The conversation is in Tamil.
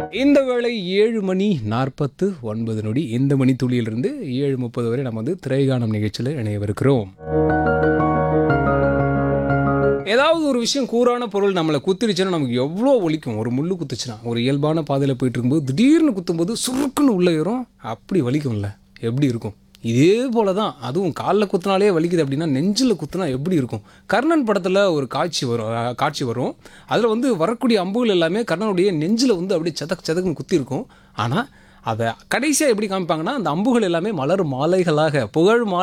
இந்த வேளை ஏழு மணி நாற்பத்து ஒன்பது நொடி இந்த மணி துளியிலிருந்து ஏழு முப்பது வரை நம்ம வந்து திரைகானம் நிகழ்ச்சியில் இணையவிருக்கிறோம் ஏதாவது ஒரு விஷயம் கூறான பொருள் நம்மளை குத்திருச்சுன்னா நமக்கு எவ்வளோ வலிக்கும் ஒரு முள்ளு குத்துச்சுன்னா ஒரு இயல்பான பாதையில் போயிட்டு இருக்கும்போது திடீர்னு குத்தும்போது சுருக்குன்னு உள்ளே ஏறும் அப்படி வலிக்கும்ல எப்படி இருக்கும் இதே போல தான் அதுவும் காலில் குத்துனாலே வலிக்குது அப்படின்னா நெஞ்சில் குத்துனா எப்படி இருக்கும் கர்ணன் படத்தில் ஒரு காட்சி வரும் அஹ், காட்சி வரும் அதில் வந்து வரக்கூடிய அம்புகள் எல்லாமே கர்ணனுடைய நெஞ்சில் வந்து அப்படியே சதக் சதக்குன்னு குத்தி இருக்கும் ஆனால் அதை கடைசியாக எப்படி காமிப்பாங்கன்னா அந்த அம்புகள் எல்லாமே மலர் மாலைகளாக புகழ் மாலை